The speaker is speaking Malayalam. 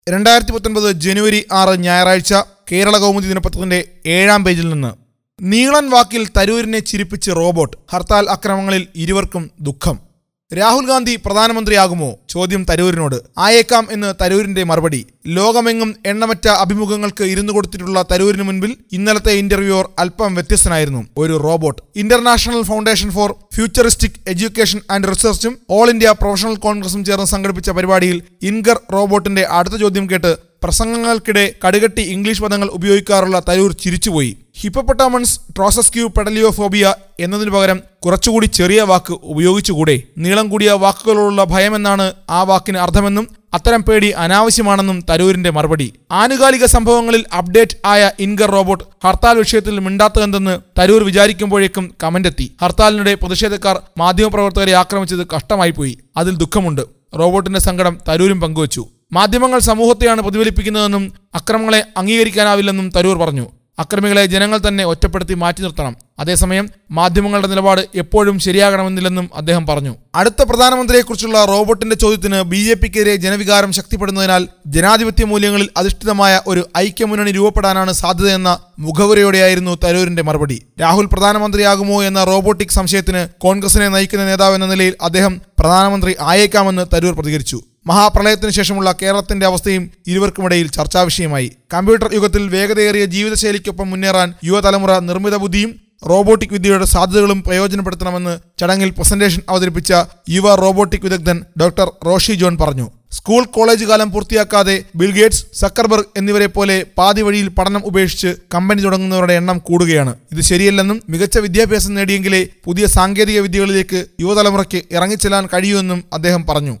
രണ്ടായിരത്തി പത്തൊൻപത് ജനുവരി ആറ് ഞായറാഴ്ച കേരള കൗമുദി ദിനപത്രത്തിന്റെ ഏഴാം പേജിൽ നിന്ന് നീളൻ വാക്കിൽ തരൂരിനെ ചിരിപ്പിച്ച് റോബോട്ട് ഹർത്താൽ അക്രമങ്ങളിൽ ഇരുവർക്കും ദുഃഖം രാഹുൽ ഗാന്ധി പ്രധാനമന്ത്രിയാകുമോ ചോദ്യം തരൂരിനോട് ആയേക്കാം എന്ന് തരൂരിന്റെ മറുപടി ലോകമെങ്ങും എണ്ണമറ്റ അഭിമുഖങ്ങൾക്ക് ഇരുന്നു കൊടുത്തിട്ടുള്ള തരൂരിന് മുൻപിൽ ഇന്നലത്തെ ഇന്റർവ്യൂവർ അല്പം വ്യത്യസ്തനായിരുന്നു ഒരു robot international foundation for futuristic education and റിസർച്ചും ഓൾ ഇന്ത്യ പ്രൊഫഷണൽ കോൺഗ്രസും ചേർന്ന് സംഘടിപ്പിച്ച പരിപാടിയിൽ ഇൻഗർ റോബോട്ടിന്റെ അടുത്ത ചോദ്യം കേട്ട് പ്രസംഗങ്ങൾക്കിടെ കടുകട്ടി ഇംഗ്ലീഷ് പദങ്ങൾ ഉപയോഗിക്കാറുള്ള തരൂർ ചിരിച്ചുപോയി ഹിപ്പപ്പൊട്ടാമൺസ് ട്രോസസ്ക്യൂ പെഡലിയോഫോബിയ എന്നതിനു പകരം കുറച്ചുകൂടി ചെറിയ വാക്ക് ഉപയോഗിച്ചുകൂടെ നീളം കൂടിയ വാക്കുകളോടുള്ള ഭയമെന്നാണ് ആ വാക്കിന് അർത്ഥമെന്നും അത്തരം പേടി അനാവശ്യമാണെന്നും തരൂരിന്റെ മറുപടി ആനുകാലിക സംഭവങ്ങളിൽ അപ്ഡേറ്റ് ആയ ഇൻഗർ റോബോട്ട് ഹർത്താൽ വിഷയത്തിൽ മിണ്ടാത്തതെന്തെന്ന് തരൂർ വിചാരിക്കുമ്പോഴേക്കും കമന്റെത്തി ഹർത്താലിനിടെ പ്രതിഷേധക്കാർ മാധ്യമപ്രവർത്തകരെ ആക്രമിച്ചത് കഷ്ടമായി പോയി അതിൽ ദുഃഖമുണ്ട് റോബോട്ടിന്റെ സങ്കടം തരൂരും പങ്കുവച്ചു മാധ്യമങ്ങൾ സമൂഹത്തെയാണ് പ്രതിഫലിപ്പിക്കുന്നതെന്നും അക്രമങ്ങളെ അംഗീകരിക്കാനാവില്ലെന്നും തരൂർ പറഞ്ഞു അക്രമികളെ ജനങ്ങൾ തന്നെ ഒറ്റപ്പെടുത്തി മാറ്റി നിർത്തണം അതേസമയം മാധ്യമങ്ങളുടെ നിലപാട് എപ്പോഴും ശരിയാകണമെന്നില്ലെന്നും അദ്ദേഹം പറഞ്ഞു അടുത്ത പ്രധാനമന്ത്രിയെക്കുറിച്ചുള്ള റോബോട്ടിന്റെ ചോദ്യത്തിന് ബി ജെ പിക്കെതിരെ ജനവികാരം ശക്തിപ്പെടുന്നതിനാൽ ജനാധിപത്യ മൂല്യങ്ങളിൽ അധിഷ്ഠിതമായ ഒരു ഐക്യമുന്നണി രൂപപ്പെടാനാണ് സാധ്യതയെന്ന മുഖവുരയോടെയായിരുന്നു തരൂരിന്റെ മറുപടി രാഹുൽ പ്രധാനമന്ത്രിയാകുമോ എന്ന റോബോട്ടിക് സംശയത്തിന് കോൺഗ്രസിനെ നയിക്കുന്ന നേതാവ് എന്ന നിലയിൽ അദ്ദേഹം പ്രധാനമന്ത്രി ആയേക്കാമെന്ന് തരൂർ പ്രതികരിച്ചു മഹാപ്രളയത്തിന് ശേഷമുള്ള കേരളത്തിന്റെ അവസ്ഥയും ഇരുവർക്കുമിടയിൽ ചർച്ചാ വിഷയമായി കമ്പ്യൂട്ടർ യുഗത്തിൽ വേഗതയേറിയ ജീവിതശൈലിക്കൊപ്പം മുന്നേറാൻ യുവതലമുറ നിർമ്മിത ബുദ്ധിയും റോബോട്ടിക് വിദ്യയുടെ സാധ്യതകളും പ്രയോജനപ്പെടുത്തണമെന്ന് ചടങ്ങിൽ പ്രസന്റേഷൻ അവതരിപ്പിച്ച യുവ റോബോട്ടിക് വിദഗ്ധൻ ഡോക്ടർ റോഷി ജോൺ പറഞ്ഞു സ്കൂൾ കോളേജ് കാലം പൂർത്തിയാക്കാതെ ബിൽഗേറ്റ്സ് സക്കർബർഗ് എന്നിവരെ പോലെ പാതി വഴിയിൽ പഠനം ഉപേക്ഷിച്ച് കമ്പനി തുടങ്ങുന്നവരുടെ എണ്ണം കൂടുകയാണ് ഇത് ശരിയല്ലെന്നും മികച്ച വിദ്യാഭ്യാസം നേടിയെങ്കിലേ പുതിയ സാങ്കേതിക വിദ്യകളിലേക്ക് യുവതലമുറയ്ക്ക് ഇറങ്ങിച്ചെല്ലാൻ കഴിയൂവെന്നും അദ്ദേഹം പറഞ്ഞു